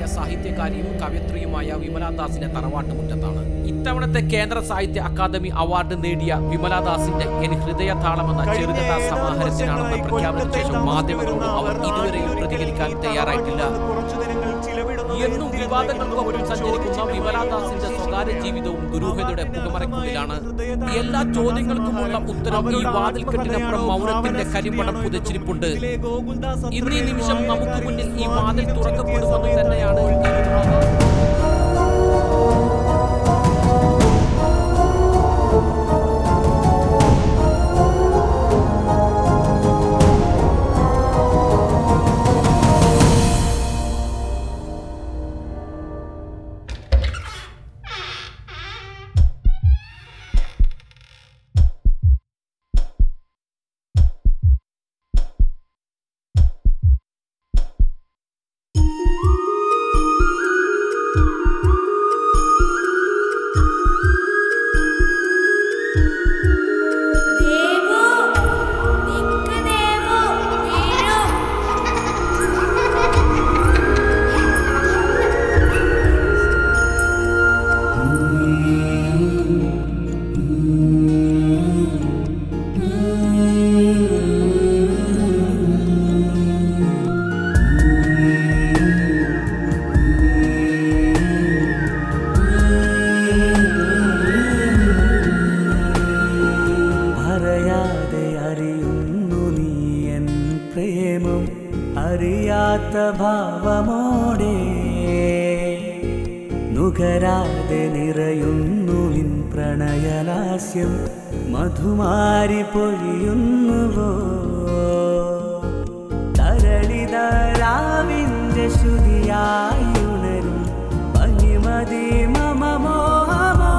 സാഹിത്യകാരിയും കവയത്രിയുമായ വിമലാദാസിന്റെ തറവാട്ടുമുറ്റത്താണ് ഇത്തവണത്തെ കേന്ദ്ര സാഹിത്യ അക്കാദമി അവാർഡ് നേടിയ വിമലാദാസിന്റെ എൻ ഹൃദയതാളം എന്ന ചെറുകഥാ സമാഹാരത്തിനാണെന്ന പ്രഖ്യാപനത്തിന് ശേഷം മാധ്യമങ്ങളോട് അവർ ഇതുവരെയും പ്രതികരിക്കാൻ തയ്യാറായിട്ടില്ല എന്നും വിവാദങ്ങൾക്കൊപ്പം സഞ്ചരിക്കുന്ന വിമലാദാസിന്റെ സ്വകാര്യ ജീവിതവും ദുരൂഹതയുടെ പുകമറയ്ക്കുള്ളിലാണ് എല്ലാ ചോദ്യങ്ങൾക്കുമുള്ള ഉത്തരം ഈ വാതിൽക്കെട്ടിനപ്പുറം മൗനത്തിന്റെ കരിമ്പടം പുതച്ചിരിപ്പുണ്ട് ഇന്ന് ഈ നിമിഷം നമുക്ക് മുന്നിൽ ഈ വാതിൽ തുറക്കപ്പെടുമെന്ന് തന്നെയാണ് കരുതുന്നത് ദേവു നിക്ക് ദേവു വീഴും പറയാതെ അറിയുന്നു നീ എൻ പ്രേമം അറിയാത്ത ഭാവമോടെ നുകരാതെ നിറയുന്നു നിൻ പ്രണയലാസ്യം മധുമാരി പൊഴിയുന്നുവോ തരളിതരാവിന്റെ ശ്രുതിയായി ഉണരും പനിമതി മമ മോഹമോ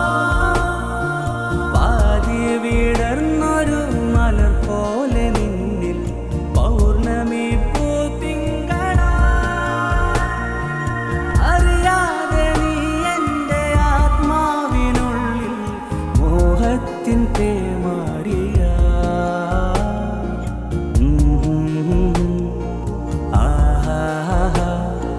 പാതി വിടർന്നൊരു മലർ പോലെ നിന്നിൽ പൗർണമി പൂത്തിങ്കള അറിയാതെ നീ എൻ്റെ ആത്മാവിനുള്ളിൽ മോഹത്തിൻ തേമാരിയ ആഹാ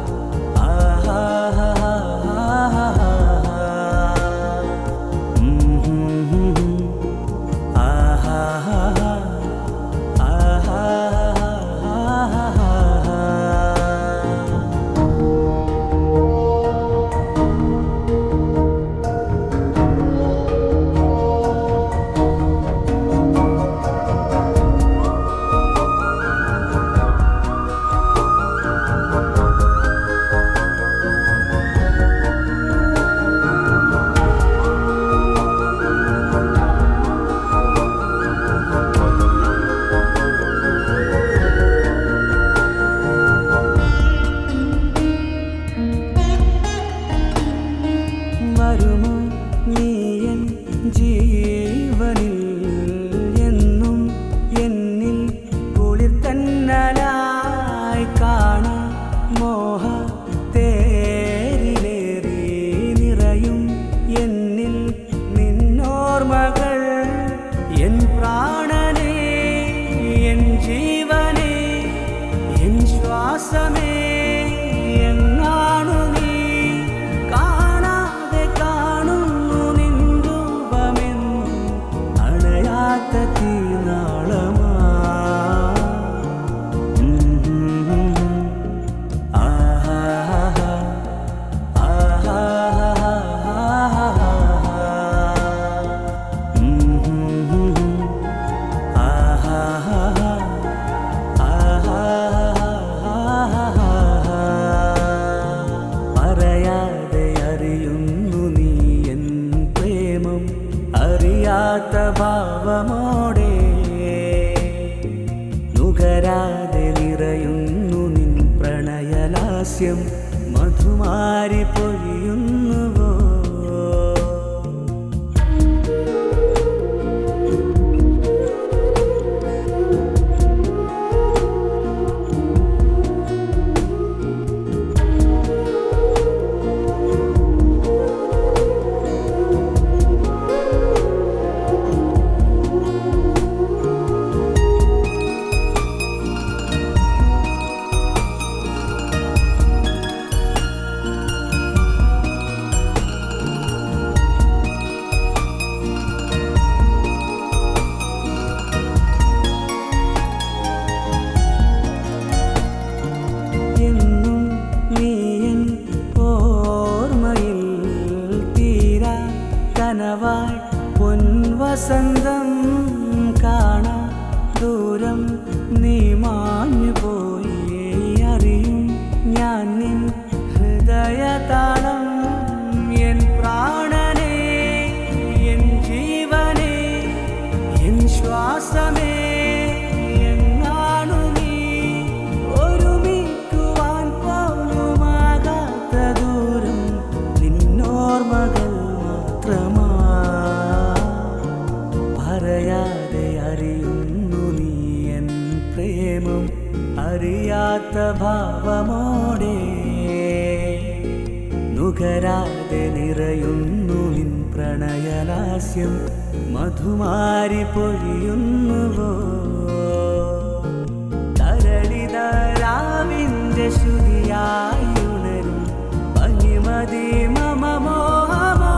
വരുമോ നീയൻ ജീവനിൽ എന്നും എന്നിൽ കുളിർ തന്നലായി കാണാം മോഹ തേരിലേറി നിറയും എന്നിൽ നിന്നോർമകൾ എൻ പ്രാണനെ എൻ ജീവനെ എൻ ശ്വാസമേ എങ്ങാണു നീ കാണാതെ കാണുന്നു നിൻ രൂപമെന്നും അണയാത്ത തീനാളമാ ആഹാ പറയാതെ അറിയുന്നു നീ എൻ പ്രേമം അറിയാത്ത ഭാവമോടെ നുകരാതെ നിറയുന്നു നിൻ പ്രണയലാസ്യം മധുമാരി പൊഴിയുന്നുവോ വസന്തം കാണാ ദൂരം നീ മാഞ്ഞു പോയി അറിയും ഞാൻ നിൻ ഹൃദയതാളം എൻ പ്രാണനെ എൻ ജീവനെ എൻ ശ്വാസമേ എങ്ങാണു നീ ഒരുമിക്കുവാൻ പോലുമാകാത്ത ദൂരം നിന്നോർമകൾ മാത്രമാ പറയാതെ അറിയുന്നു നീ എൻ പ്രേമം അറിയാത്ത ഭാവമോടെ നുകരാതെ നിറയുന്നു നിൻ പ്രണയലാസ്യം മധുമാരി പൊഴിയുന്നുവോ തരളിതരാവിന്റെ ശ്രുതിയായി ഉണരും പനിമതി മമ മോഹമോ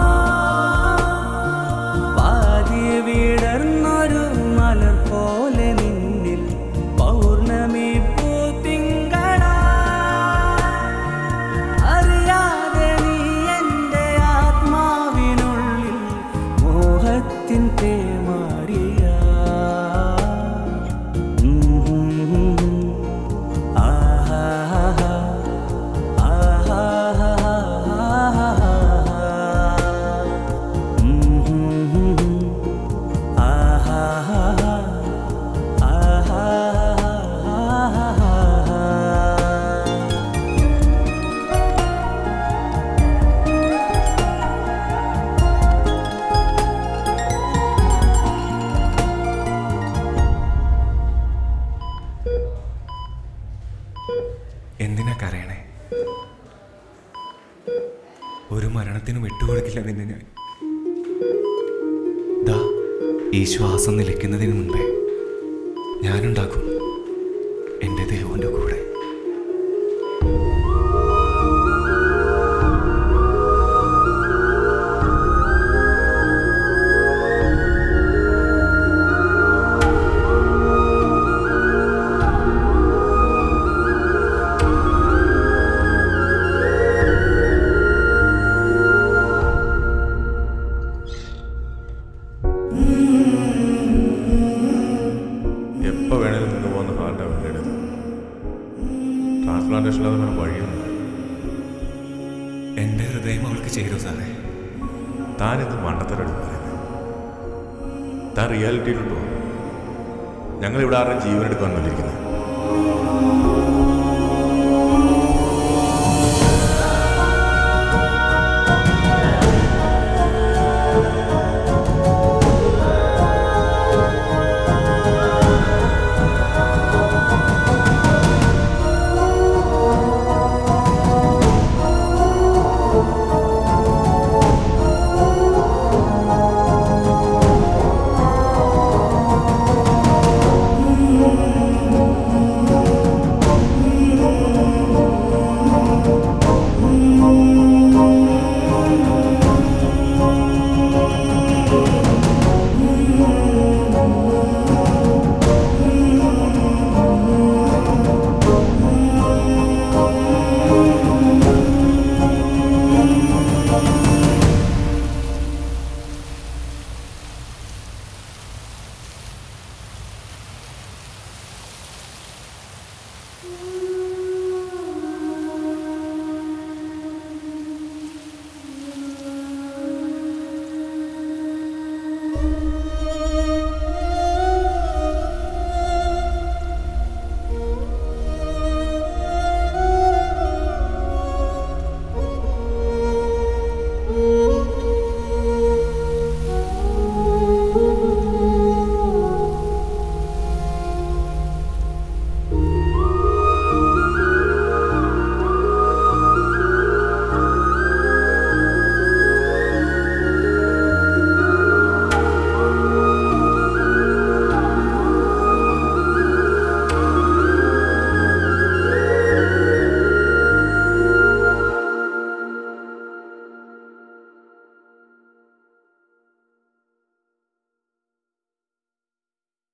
പാതി വിടർന്നൊരു മലർ പോലെ നിന്നിൽ പൗർണമി പൂത്തിങ്കള അറിയാതെ നീ എൻ്റെ ആത്മാവിനുള്ളിൽ മോഹത്തിൻ തേമാരിയ ആഹാ എന്തിനാ കരയണേ ഒരു മരണത്തിന് വിട്ടുകൊടുക്കില്ല നിന്നെ ഞാൻ ദാ ഈ ശ്വാസം നിലയ്ക്കുന്നതിന് മുൻപേ ഞാനുണ്ടാകും എൻ്റെ ദേവന്റെ കൂടെ എപ്പോൾ വേണേലും നിന്ന് പോകുന്ന ഹാർട്ടാണ് അവൻ്റെ അടുത്ത് ട്രാൻസ്പ്ലാന്റേഷൻ അത് വേറെ വഴിയുണ്ട് എൻ്റെ ഹൃദയം അവൾക്ക് ചെയ്തു സാറേ താൻ ഇത് മണ്ടത്തരടുത്ത് പറയുന്നത് താൻ റിയാലിറ്റിയിലോട്ട് പോകും ഞങ്ങൾ ഇവിടെ ആരുടെയും ജീവൻ എടുക്കാൻ വന്നിരിക്കുന്നത് ആ